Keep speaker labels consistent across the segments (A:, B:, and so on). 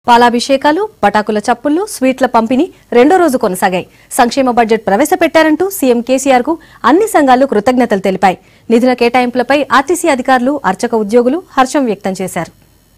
A: పాలాభిషేకాలు పటాకుల చప్పుళ్లు స్వీట్ల పంపిణీ రెండో రోజు కొనసాగాయి సంక్షేమ బడ్జెట్ ప్రవేశపెట్టారంటూ సీఎం కేసీఆర్ కు అన్ని సంఘాలు కృతజ్ఞతలు తెలిపాయి నిధుల కేటాయింపులపై ఆర్టీసీ అధికారులు అర్చక ఉద్యోగులు హర్షం వ్యక్తం చేశారు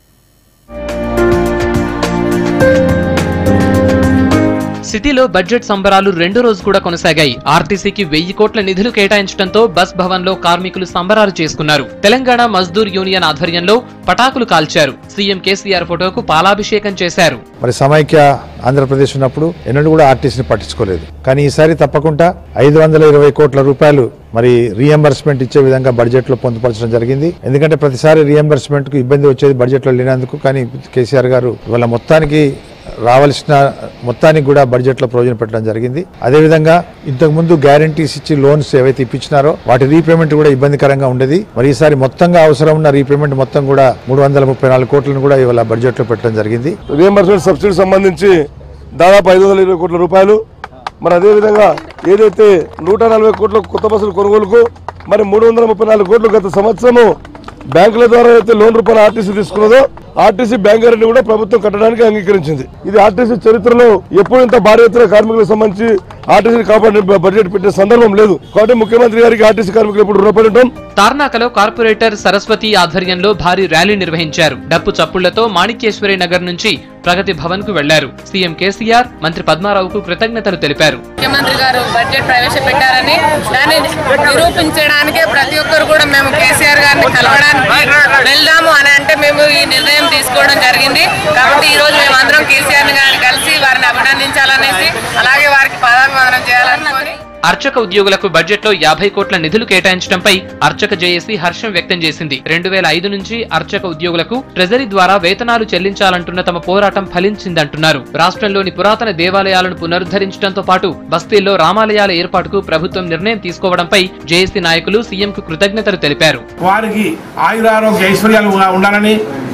B: సిటీలో బడ్జెట్ సంబరాలు రెండో రోజు కూడా కొనసాగాయి ఆర్టీసీకి వెయ్యి కోట్ల నిధులు కేటాయించడంతో బస్ భవన్ లో కార్మికులు సంబరాలు చేసుకున్నారు తెలంగాణ మజ్దూర్ యూనియన్ ఆధ్వర్యంలో పటాకులు కాల్చారు సీఎం కేసీఆర్ ఫోటోకు పాలాభిషేకం చేశారు
C: మరి సమైక్య ఆంధ్రప్రదేశ్ ఉన్నప్పుడు ఎన్నడూ కూడా ఆర్టీసీని పట్టించుకోలేదు కానీ ఈసారి తప్పకుండా ఐదు వందల ఇరవై కోట్ల రూపాయలు మరి రీఎంబర్స్మెంట్ ఇచ్చే విధంగా బడ్జెట్ లో పొందుపరచడం జరిగింది ఎందుకంటే ప్రతిసారి రీఎంబర్స్మెంట్ కు ఇబ్బంది వచ్చేది బడ్జెట్ లో లేనందుకు కానీ కేసీఆర్ గారు ఇవాళ మొత్తానికి రావాల్సిన మొత్తానికి కూడా బడ్జెట్ లో ప్రయోజనం పెట్టడం జరిగింది అదేవిధంగా ఇంతకు ముందు గ్యారంటీస్ ఇచ్చి లోన్స్ ఏవైతే ఇప్పించినారో వాటి రీపేమెంట్ కూడా ఇబ్బందికరంగా ఉండేది మరి ఈసారి మొత్తంగా అవసరం ఉన్న రీపేమెంట్ మొత్తం కూడా మూడు వందల ముప్పై నాలుగు కోట్లను కూడా ఇవాళ బడ్జెట్ లో పెట్టడం జరిగింది
D: రియంబర్స్మెంట్ సబ్సిడీ సంబంధించి దాదాపు ఐదు వందల ఇరవై కోట్ల రూపాయలు మరి అదేవిధంగా ఏదైతే నూట నలభై కోట్ల కొత్త బస్సుల కొనుగోలుకు మరి మూడు వందల ముప్పై నాలుగు కోట్లు గత సంవత్సరము బ్యాంకుల ద్వారా అయితే లోన్ రూపాయలు ఆర్టీసీ తీసుకున్నదో ఆర్టీసీ బ్యాంక్ గ్యారెంటీ కూడా ప్రభుత్వం కట్టడానికి అంగీకరించింది ఇది ఆర్టీసీ చరిత్రలో ఎప్పుడు ఇంత భారీ ఎత్తున కార్మికులకు సంబంధించి ఆర్టీసీని కాపాడే బడ్జెట్ పెట్టే సందర్భం లేదు కాబట్టి ముఖ్యమంత్రి గారికి ఆర్టీసీ కార్మికులు ఎప్పుడు రుణపడి ఉంటాం
B: తార్నాకలో కార్పొరేటర్ సరస్వతి ఆధ్వర్యంలో భారీ ర్యాలీ నిర్వహించారు డప్పు చప్పుళ్లతో మాణిక్యేశ్వరి నగర్ నుంచి ప్రగతి భవన్ కు వెళ్లారు సీఎం కేసీఆర్ మంత్రి పద్మారావుకు కృతజ్ఞతలు తెలిపారు
E: ముఖ్యమంత్రి గారు బడ్జెట్ ప్రవేశపెట్టారని దాన్ని నిరూపించడానికే ప్రతి ఒక్కరు కూడా మేము కేసీఆర్ గారిని కలవడానికి వెళ్దాము అని అంటే మేము ఈ నిర్ణయం తీసుకోవడం జరిగింది కాబట్టి ఈ రోజు మేము అందరం కేసీఆర్ గారిని కలిసి వారిని అభినందించాలనేసి అలాగే వారికి పాదాభివందనం చేయాలనుకొని
B: అర్చక ఉద్యోగులకు బడ్జెట్ లో యాభై కోట్ల నిధులు కేటాయించడంపై అర్చక జేఏసీ హర్షం వ్యక్తం చేసింది రెండు వేల ఐదు నుంచి అర్చక ఉద్యోగులకు ట్రెజరీ ద్వారా వేతనాలు చెల్లించాలంటున్న తమ పోరాటం ఫలించిందంటున్నారు రాష్ట్రంలోని పురాతన దేవాలయాలను పునరుద్ధరించడంతో పాటు బస్తీల్లో రామాలయాల ఏర్పాటుకు ప్రభుత్వం నిర్ణయం తీసుకోవడంపై జేఏసీ నాయకులు సీఎంకు కృతజ్ఞతలు తెలిపారు
F: వారికి ఆయురారోగ్య ఐశ్వర్యాలు కూడా ఉండాలని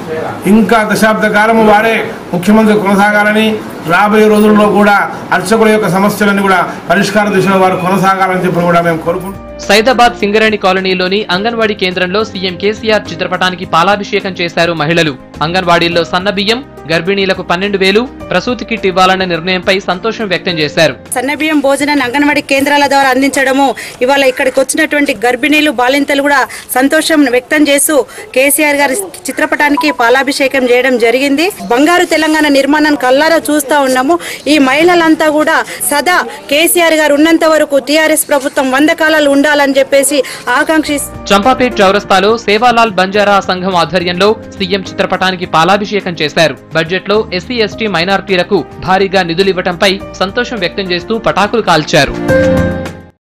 F: ఇంకా దశాబ్ద కాలము వారే ముఖ్యమంత్రి కొనసాగాలని రాబోయే రోజుల్లో కూడా అర్చకుల యొక్క సమస్యలన్నీ కూడా పరిష్కార దిశలో వారు కొనసాగాలని చెప్పి కూడా మేము కోరుకుంటున్నాం
B: సైదాబాద్ సింగరేణి కాలనీలోని అంగన్వాడీ కేంద్రంలో సీఎం కేసీఆర్ చిత్రపటానికి పాలాభిషేకం చేశారు మహిళలు అంగన్వాడీల్లో సన్న బియ్యం గర్భిణీలకు పన్నెండు వేలు ప్రసూతి కిట్ ఇవ్వాలన్న నిర్ణయంపై సంతోషం వ్యక్తం చేశారు
G: సన్నబియ్యం భోజనాన్ని అంగన్వాడీ కేంద్రాల ద్వారా అందించడము ఇవాళ ఇక్కడికి వచ్చినటువంటి గర్భిణీలు బాలింతలు కూడా సంతోషం వ్యక్తం చేస్తూ కేసీఆర్ గారి చిత్రపటానికి పాలాభిషేకం చేయడం జరిగింది బంగారు తెలంగాణ నిర్మాణాన్ని కల్లారా చూస్తా ఉన్నాము ఈ మహిళలంతా కూడా సదా కేసీఆర్ గారు ఉన్నంత వరకు టీఆర్ఎస్ ప్రభుత్వం వంద కాలాలు ఉండాలని చెప్పేసి ఆకాంక్షి
B: చంపాపేట్ చౌరస్తాలో సేవాలాల్ బంజారా సంఘం ఆధ్వర్యంలో సీఎం చిత్రపటానికి పాలాభిషేకం చేశారు బడ్జెట్ లో ఎస్సీ ఎస్టీ మైనార్టీలకు భారీగా నిధులివ్వటంపై సంతోషం వ్యక్తం చేస్తూ పటాకులు కాల్చారు